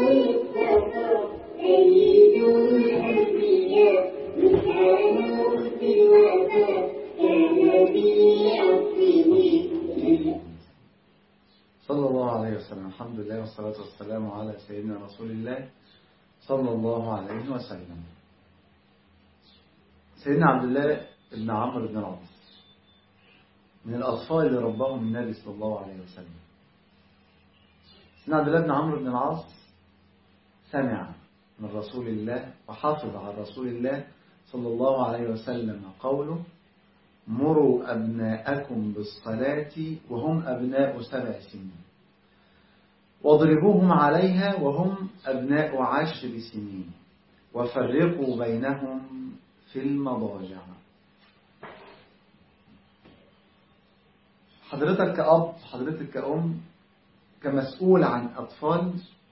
المصطفى سيد الأنبياء مثاله في الوفاء كان في عصره صلى الله عليه وسلم الحمد لله والصلاة والسلام على سيدنا رسول الله صلى الله عليه وسلم سيدنا عبد الله بن عمرو بن العاص من الأطفال اللي رباهم النبي صلى الله عليه وسلم سيدنا عبد الله بن عمرو بن العاص سمع من رسول الله وحافظ عن رسول الله صلى الله عليه وسلم قوله مروا أبناءكم بالصلاة وهم أبناء سبع سنين واضربوهم عليها وهم أبناء عشر سنين وفرقوا بينهم في المضاجع حضرتك كأب حضرتك كأم كمسؤول عن أطفال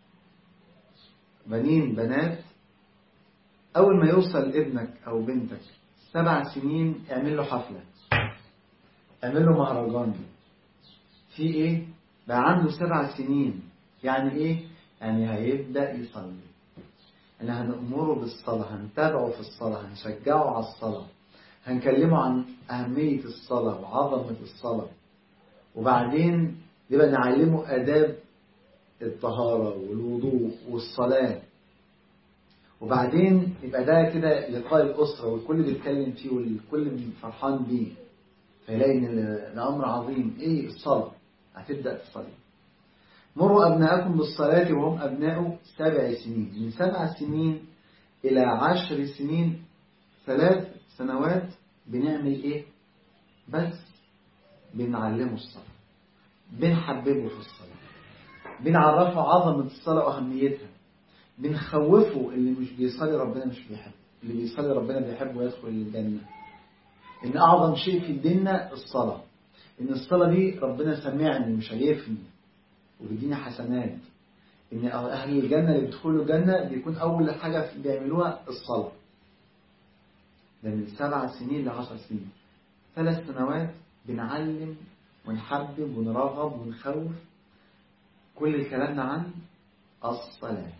بنين بنات أول ما يوصل ابنك أو بنتك سبع سنين اعمل له حفلة اعمل له مهرجان في ايه بقى عنده سبع سنين يعني ايه يعني هيبدأ يصلي يعني هنأمره بالصلاة هنتابعه في الصلاة هنشجعه على الصلاة هنكلمه عن أهمية الصلاة وعظمة الصلاة وبعدين يبقى نعلمه آداب الطهارة والوضوء والصلاة وبعدين يبقى ده كده لقاء الأسرة والكل بيتكلم فيه والكل فرحان بيه فيلاقي إن الأمر عظيم إيه الصلاة هتبدأ تصلي مروا أبناءكم بالصلاة وهم أبناء سبع سنين من سبع سنين إلى عشر سنين ثلاث سنوات بنعمل إيه بس بنعلمه الصلاة بنحببه في الصلاة بنعرفه عظمة الصلاة وأهميتها بنخوفه اللي مش بيصلي ربنا مش بيحب اللي بيصلي ربنا بيحبه يدخل الجنة إن أعظم شيء في ديننا الصلاة إن الصلاة دي ربنا سمعني وشايفني وبيديني حسنات إن أهل الجنة اللي بيدخلوا الجنة بيكون أول حاجة بيعملوها الصلاة ده من سبع سنين لعشر سنين ثلاث سنوات بنعلم ونحبب ونرغب ونخوف كل الكلام عن الصلاة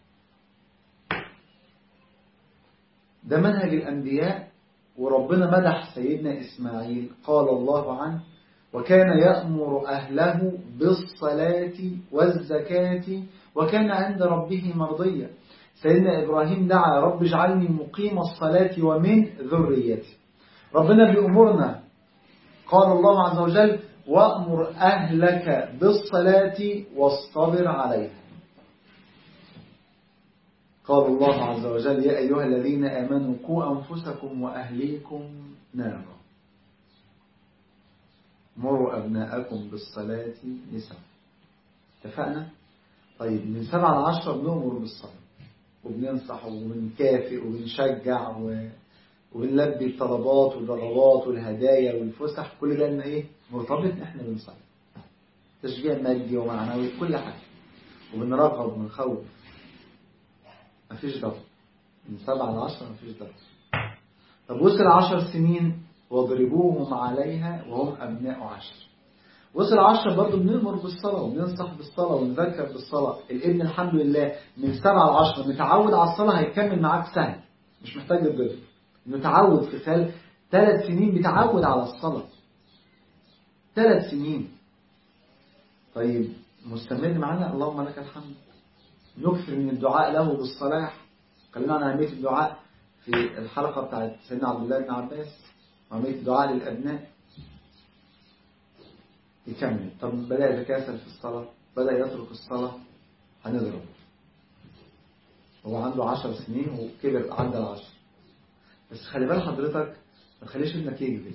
ده منهج الأنبياء وربنا مدح سيدنا إسماعيل قال الله عنه وكان يأمر أهله بالصلاة والزكاة وكان عند ربه مرضيا سيدنا إبراهيم دعا رب اجعلني مقيم الصلاة ومن ذريتي ربنا بيأمرنا قال الله عز وجل وأمر أهلك بالصلاة واصطبر عليها قال الله عز وجل يا أيها الذين آمنوا قوا أنفسكم وأهليكم نارا مروا أبناءكم بالصلاة نساء اتفقنا؟ طيب من سبعة لعشرة بنؤمر بالصلاة وبننصح وبنكافئ وبنشجع و... وبنلبي الطلبات والرغبات والهدايا والفسح كل ده إن إيه؟ مرتبط إن إحنا بنصلي تشجيع مادي ومعنوي كل حاجة وبنرغب ونخوف مفيش ضغط من سبعة لعشرة مفيش ضغط طب وصل عشر سنين واضربوهم عليها وهم أبناء عشر وصل عشر برضه بنأمر بالصلاة وبننصح بالصلاة ونذكر بالصلاة الابن الحمد لله من سبعة لعشرة متعود على الصلاة هيكمل معاك سهل مش محتاج الضرب متعود في خلال ثلاث سنين بيتعود على الصلاة ثلاث سنين طيب مستمر معانا اللهم لك الحمد نكثر من الدعاء له بالصلاح اتكلمنا عن أهمية الدعاء في الحلقة بتاعت سيدنا عبد الله بن عباس وأهمية الدعاء للأبناء يكمل طب بدأ يتكاسل في الصلاة بدأ يترك الصلاة هنضرب هو عنده عشر سنين وكبر عدى العشر بس خلي بال حضرتك ما تخليش ابنك يكذب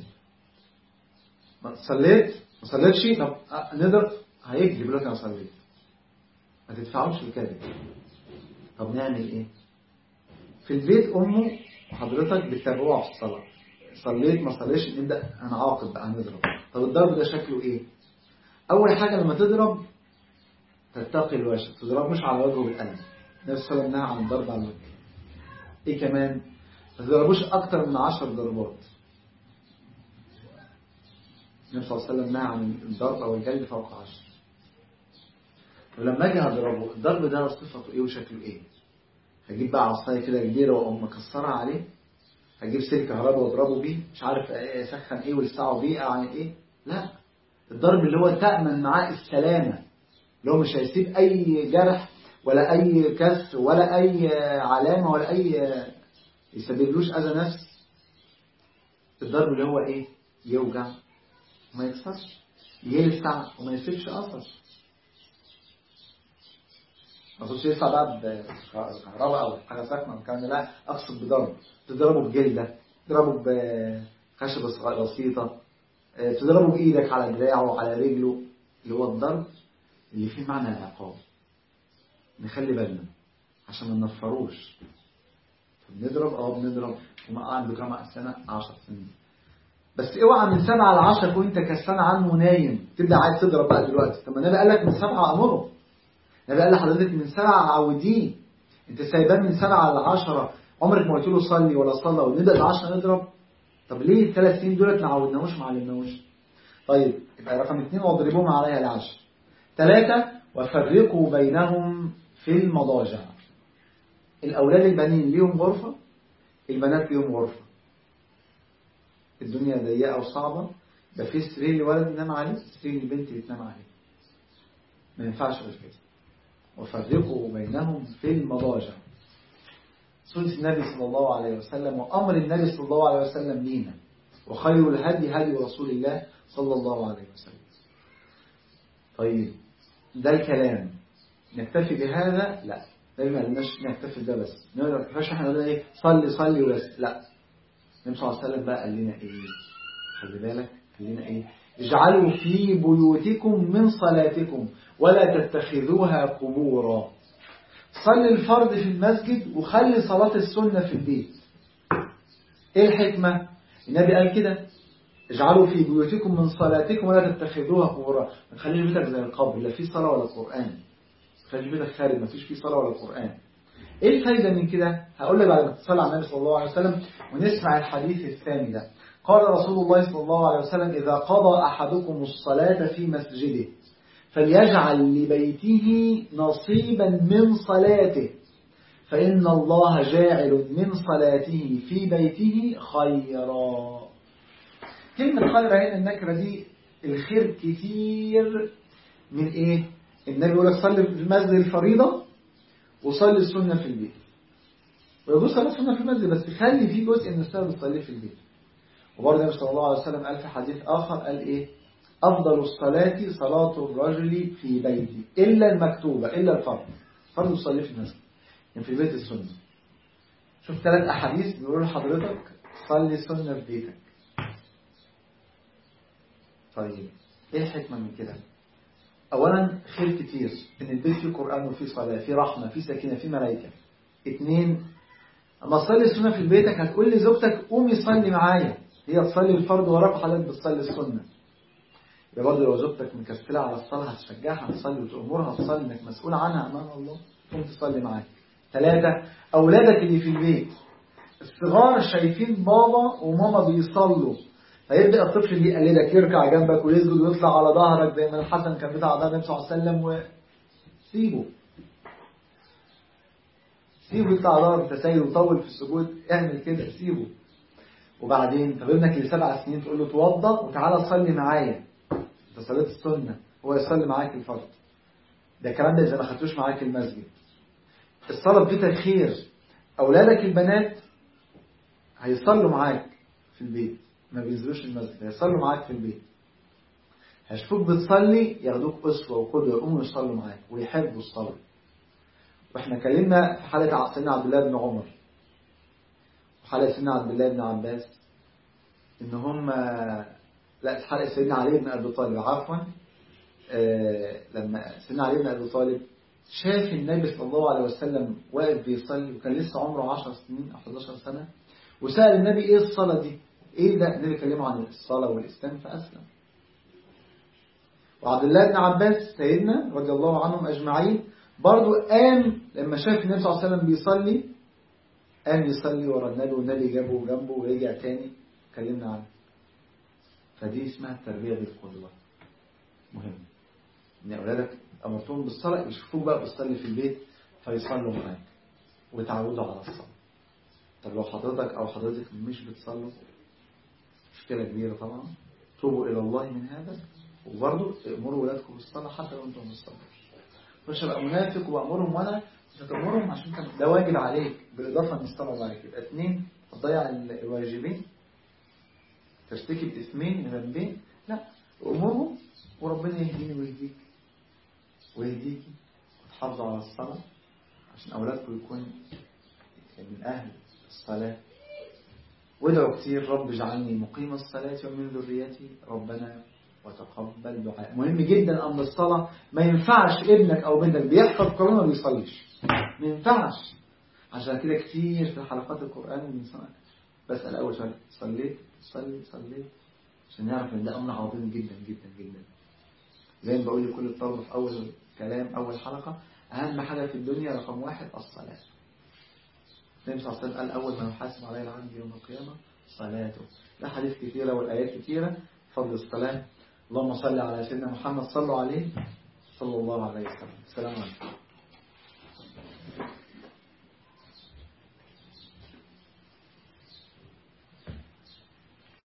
صليت ما صليتش طب نضرب هيكذب يقول لك انا صليت ما تدفعوش الكذب طب نعمل ايه في البيت امه وحضرتك بتتابعوها في الصلاه صليت ما صليتش نبدا هنعاقب بقى هنضرب طب الضرب ده شكله ايه اول حاجه لما تضرب تتقي الوجه ما تضربوش على وجهه بالقلم النبي صلى الله عليه وسلم نهى عن الضرب على الوجه ايه كمان ما تضربوش اكتر من عشر ضربات النبي صلى الله عليه وسلم نهى عن الضرب او الجلد فوق عشر ولما اجي اضربه الضرب ده صفته ايه وشكله ايه هجيب بقى عصايه كده كبيره واقوم مكسرها عليه هجيب سلك كهرباء واضربه بيه مش عارف إيه اسخن ايه ولسعه بيه يعني ايه لا الضرب اللي هو تأمن معاه السلامة اللي هو مش هيسيب اي جرح ولا اي كسر ولا اي علامة ولا اي يسببلوش اذى نفس الضرب اللي هو ايه يوجع وما يكسرش يلسع وما يسيبش اثر ما اقصدش يلسع بقى بكهرباء او حاجه ساكنه والكلام ده لا اقصد بضرب تضربه بجلده تضربه بخشبه بسيطه تضربه بايدك على دراعه وعلى رجله اللي هو الضرب اللي فيه معنى العقاب نخلي بالنا عشان ما ننفروش بنضرب اه بنضرب وما عنده كام سنه 10 سنين بس اوعى من سبعة لعشرة وانت كسران عنه نايم تبدا عايز تضرب بقى دلوقتي طب ما النبي قال لك من سبعة امره النبي قال لحضرتك من سبعة عودين انت سايبان من سبعة لعشرة عمرك ما قلت له صلي ولا صلى ونبدا العشرة نضرب طب ليه الثلاث سنين دولت ما عودناهوش ما علمناهوش طيب يبقى رقم اثنين واضربوهم عليها العشر ثلاثة وفرقوا بينهم في المضاجع الأولاد البنين ليهم غرفة البنات ليهم غرفة الدنيا ضيقة وصعبة ده في سرير الولد ينام عليه سرير البنت بتنام عليه ما ينفعش غير كده وفرقوا بينهم في المضاجع سنة النبي صلى الله عليه وسلم وأمر النبي صلى الله عليه وسلم لينا وخير الهدي هدي رسول الله صلى الله عليه وسلم طيب ده الكلام نكتفي بهذا لا دايما قلناش نكتفي ده بس ما ينفعش احنا نقول ايه صلي صلي وبس لا النبي صلى الله عليه وسلم بقى قال لنا ايه خلي بالك قال لنا ايه اجعلوا في بيوتكم من صلاتكم ولا تتخذوها قبورا صلي الفرض في المسجد وخلي صلاة السنة في البيت ايه الحكمة النبي قال كده اجعلوا في بيوتكم من صلاتكم ولا تتخذوها قبورا ما تخليش بيتك زي القبر لا في صلاة ولا قرآن ما تخليش بيتك خارج ما فيش فيه صلاة ولا قرآن ايه الفايدة من كده هقول لك بعد ما تصلي على النبي صلى الله عليه وسلم ونسمع الحديث الثاني ده قال رسول الله صلى الله عليه وسلم إذا قضى أحدكم الصلاة في مسجده فليجعل لبيته نصيبا من صلاته فإن الله جاعل من صلاته في بيته خيرا كلمة خير هنا النكرة دي الخير كتير من ايه النبي يقول لك صلي في المسجد الفريضة وصلي السنة في البيت ويجوز صلاة السنة في المسجد بس خلي فيه جزء من السنة بتصليه في البيت وبرضه النبي صلى الله عليه وسلم قال في حديث آخر قال ايه أفضل الصلاة صلاة الرجل في بيته إلا المكتوبة إلا الفرض فرض الصلاة في المسجد يعني في بيت السنة شوف ثلاث أحاديث بيقولوا لحضرتك صلي السنة في بيتك طيب إيه الحكمة من كده أولا خير كتير إن البيت فيه قرآن وفيه صلاة فيه رحمة فيه سكينة فيه ملائكة اتنين أما تصلي السنة في بيتك هتقول لزوجتك قومي صلي معايا هي تصلي الفرض وراك وحضرتك بتصلي السنة يبقى برضه لو زوجتك مكسلة على الصلاة هتشجعها تصلي وتأمرها تصلي انك مسؤول عنها امام الله تقوم تصلي معاك. ثلاثة أولادك اللي في البيت الصغار شايفين بابا وماما بيصلوا فيبدأ الطفل اللي يقلدك يركع جنبك ويسجد ويطلع على ظهرك زي ما الحسن كان بيطلع على النبي صلى الله عليه وسلم وسيبه سيبه يطلع على ظهرك تسير وطول في السجود اعمل كده سيبه وبعدين طب ابنك اللي سبع سنين تقول له توضى وتعالى صلي معايا انت صليت السنة هو يصلي معاك الفرض ده الكلام ده إذا ما خدتوش معاك المسجد الصلاة في بيتك خير أولادك البنات هيصلوا معاك في البيت ما بينزلوش المسجد هيصلوا معاك في البيت هيشوفوك بتصلي ياخدوك أسوة وقدوة يقوموا يصلوا معاك ويحبوا الصلاة واحنا اتكلمنا في حالة سيدنا عبد الله بن عمر وحالة سيدنا عبد الله بن عباس ان هم لا حلقة سيدنا علي بن أبي طالب عفوا آه لما سيدنا علي بن أبي طالب شاف النبي صلى الله عليه وسلم واقف بيصلي وكان لسه عمره 10 سنين أو 11 سنة وسأل النبي إيه الصلاة دي؟ إيه ده؟ النبي كلمه عن الصلاة والإسلام فأسلم. وعبد الله بن عباس سيدنا رضي الله عنهم أجمعين برضه قام لما شاف النبي صلى الله عليه وسلم بيصلي قام يصلي ورا النبي والنبي جابه جنبه ورجع تاني اتكلمنا عنه. فدي اسمها التربية بالقدوة مهم ان اولادك أمرتهم بالصلاة يشوفوك بقى بتصلي في البيت فيصلوا معاك وتعودوا على الصلاة طب لو حضرتك أو حضرتك مش بتصلوا مشكلة كبيرة طبعا توبوا إلى الله من هذا وبرضه امروا ولادكم بالصلاة حتى لو أنتم مش صلوا مش هبقى منافق وأمرهم وأنا مش هتأمرهم عشان كان ده واجب عليك بالإضافة أن الصلاة عليك يبقى اثنين هتضيع الواجبين ترتكب اثمين ذنبين لا أمرهم وربنا يهديني ويهديك ويهديكي وتحافظوا على الصلاة عشان أولادكم يكون من أهل الصلاة وادعوا كتير رب اجعلني مقيم الصلاة ومن ذريتي ربنا وتقبل دعاء مهم جدا أمر الصلاة ما ينفعش ابنك أو بنتك بيحفظ قرآن وما بيصليش ما ينفعش عشان كده كتير في حلقات القرآن بنسمع بسأل أول سؤال صليت صلي صليت عشان نعرف ان ده أمر عظيم جدا جدا جدا زي ما بقول لكل الطلبة في أول كلام أول حلقة أهم حاجة في الدنيا رقم واحد الصلاة النبي صلى الله عليه وسلم قال أول ما يحاسب عليه العبد يوم القيامة صلاته ده حديث كثيرة والآيات كثيرة فضل الصلاة اللهم صل على سيدنا محمد صلوا عليه صلى الله عليه وسلم السلام عليكم